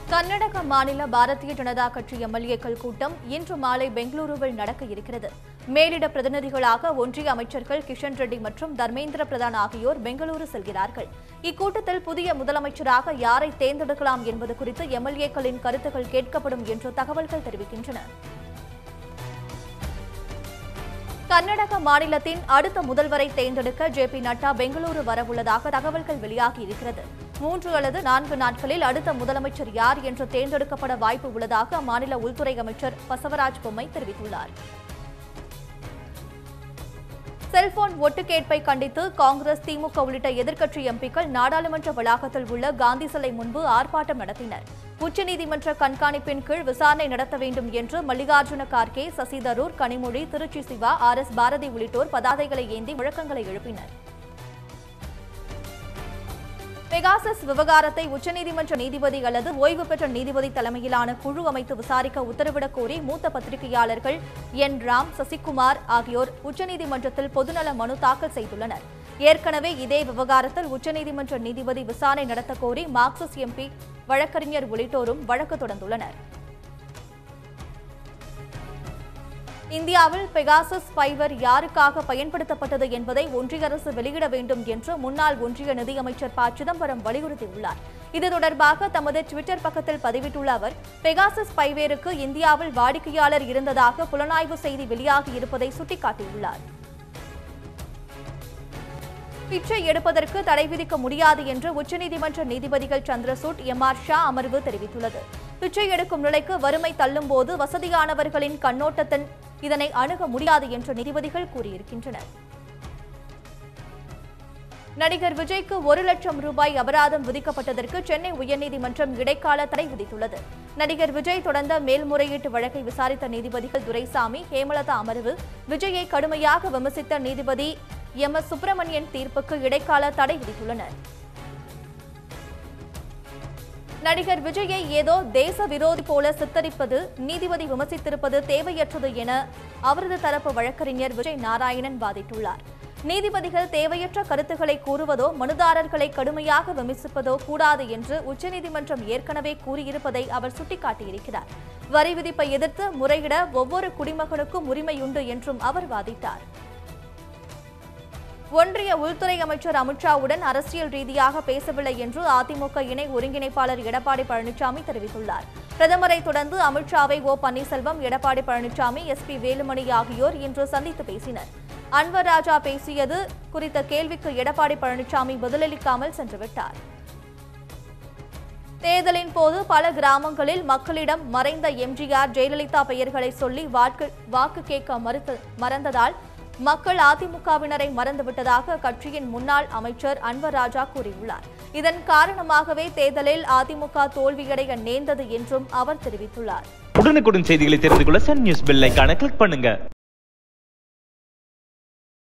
கர்நாடக மாநில பாரதிய ஜனதா கட்சி எம்எல்ஏக்கள் கூட்டம் இன்று மாலை பெங்களூருவில் நடக்க இருக்கிறது மேலிட பிரதிநிதிகளாக ஒன்றிய அமைச்சர்கள் கிஷன் ரெட்டி மற்றும் தர்மேந்திர பிரதான் ஆகியோர் பெங்களூரு செல்கிறார்கள் இக்கூட்டத்தில் புதிய முதலமைச்சராக யாரை தேர்ந்தெடுக்கலாம் என்பது குறித்து எம்எல்ஏக்களின் கருத்துக்கள் கேட்கப்படும் என்று தகவல்கள் தெரிவிக்கின்றன கர்நாடக மாநிலத்தின் அடுத்த முதல்வரை தேர்ந்தெடுக்க ஜே பி நட்டா பெங்களூரு வரவுள்ளதாக தகவல்கள் வெளியாகியிருக்கிறது மூன்று அல்லது நான்கு நாட்களில் அடுத்த முதலமைச்சர் யார் என்று தேர்ந்தெடுக்கப்பட வாய்ப்பு உள்ளதாக அம்மாநில உள்துறை அமைச்சர் பசவராஜ் பொம்மை தெரிவித்துள்ளார் செல்போன் ஒட்டுக்கேட்பை கண்டித்து காங்கிரஸ் திமுக உள்ளிட்ட எதிர்க்கட்சி எம்பிக்கள் நாடாளுமன்ற வளாகத்தில் உள்ள காந்தி சிலை முன்பு ஆர்ப்பாட்டம் நடத்தினர் உச்சநீதிமன்ற கண்காணிப்பின் கீழ் விசாரணை நடத்த வேண்டும் என்று மல்லிகார்ஜுன கார்கே சசி தரூர் கனிமொழி திருச்சி சிவா ஆர் எஸ் பாரதி உள்ளிட்டோர் பதாதைகளை ஏந்தி முழக்கங்களை எழுப்பினர் பெகாசஸ் விவகாரத்தை உச்சநீதிமன்ற நீதிபதி அல்லது ஓய்வு பெற்ற நீதிபதி தலைமையிலான குழு அமைத்து விசாரிக்க உத்தரவிடக் கோரி மூத்த பத்திரிகையாளர்கள் என் ராம் சசிகுமார் ஆகியோர் உச்சநீதிமன்றத்தில் பொதுநல மனு தாக்கல் செய்துள்ளனர் ஏற்கனவே இதே விவகாரத்தில் உச்சநீதிமன்ற நீதிபதி விசாரணை நடத்த கோரி மார்க்சிஸ்ட் எம்பி வழக்கறிஞர் உள்ளிட்டோரும் வழக்கு தொடர்ந்துள்ளனர் இந்தியாவில் பெகாசஸ் ஃபைபர் யாருக்காக பயன்படுத்தப்பட்டது என்பதை ஒன்றிய அரசு வெளியிட வேண்டும் என்று முன்னாள் ஒன்றிய நிதியமைச்சர் ப சிதம்பரம் வலியுறுத்தியுள்ளார் இது தொடர்பாக தமது டுவிட்டர் பக்கத்தில் பதிவிட்டுள்ள அவர் பெகாசஸ் ஸ்பைவேருக்கு இந்தியாவில் வாடிக்கையாளர் இருந்ததாக புலனாய்வு செய்தி வெளியாகி இருப்பதை சுட்டிக்காட்டியுள்ளார் பிச்சை எடுப்பதற்கு தடை விதிக்க முடியாது என்று உச்சநீதிமன்ற நீதிபதிகள் சந்திரசூட் எம் ஆர் ஷா அமர்வு தெரிவித்துள்ளது பிச்சை எடுக்கும் நிலைக்கு வறுமை தள்ளும்போது வசதியானவர்களின் கண்ணோட்டத்தின் இதனை அணுக முடியாது என்று நீதிபதிகள் கூறியிருக்கின்றனர் நடிகர் விஜய்க்கு ஒரு லட்சம் ரூபாய் அபராதம் விதிக்கப்பட்டதற்கு சென்னை உயர்நீதிமன்றம் இடைக்கால தடை விதித்துள்ளது நடிகர் விஜய் தொடர்ந்த மேல்முறையீட்டு வழக்கை விசாரித்த நீதிபதிகள் துரைசாமி ஹேமலதா அமர்வு விஜயை கடுமையாக விமர்சித்த நீதிபதி எம் எஸ் சுப்பிரமணியன் தீர்ப்புக்கு இடைக்கால தடை விதித்துள்ளனர் நடிகர் விஜயை ஏதோ தேச விரோதி போல சித்தரிப்பது நீதிபதி விமர்சித்திருப்பது தேவையற்றது என அவரது தரப்பு வழக்கறிஞர் விஜய் நாராயணன் வாதிட்டுள்ளார் நீதிபதிகள் தேவையற்ற கருத்துக்களை கூறுவதோ மனுதாரர்களை கடுமையாக விமர்சிப்பதோ கூடாது என்று உச்சநீதிமன்றம் ஏற்கனவே கூறியிருப்பதை அவர் சுட்டிக்காட்டியிருக்கிறார் வரி விதிப்பை எதிர்த்து முறையிட ஒவ்வொரு குடிமகனுக்கும் உரிமையுண்டு என்றும் அவர் வாதிட்டார் ஒன்றிய உள்துறை அமைச்சர் அமித்ஷாவுடன் அரசியல் ரீதியாக பேசவில்லை என்று அதிமுக இணை ஒருங்கிணைப்பாளர் எடப்பாடி பழனிசாமி தெரிவித்துள்ளார் பிரதமரை தொடர்ந்து அமித்ஷாவை O Panneerselvam Edappadi Palaniswami S P Velumani ஆகியோர் இன்று சந்தித்து பேசினர் அன்வர் ராஜா பேசியது குறித்த கேள்விக்கு எடப்பாடி பழனிசாமி பதிலளிக்காமல் சென்றுவிட்டார் தேர்தலின் போது பல கிராமங்களில் மக்களிடம் மறைந்த எம்ஜிஆர் ஜெயலலிதா பெயர்களை சொல்லி வாக்கு வாக்கு கேட்க மறுத்து மறந்ததால் மக்கள் அதிமுகவினரை மறந்துவிட்டதாக கட்சியின் முன்னாள் அமைச்சர் அன்வர் ராஜா கூறியுள்ளார் இதன் காரணமாகவே தேர்தலில் அதிமுக தோல்வியடைய நேர்ந்தது என்றும் அவர் தெரிவித்துள்ளார் உடனுக்குடன் செய்திகளை தெரிந்து கொள்ள சன் நியூஸ் பெல் ஐகானை கிளிக் பண்ணுங்க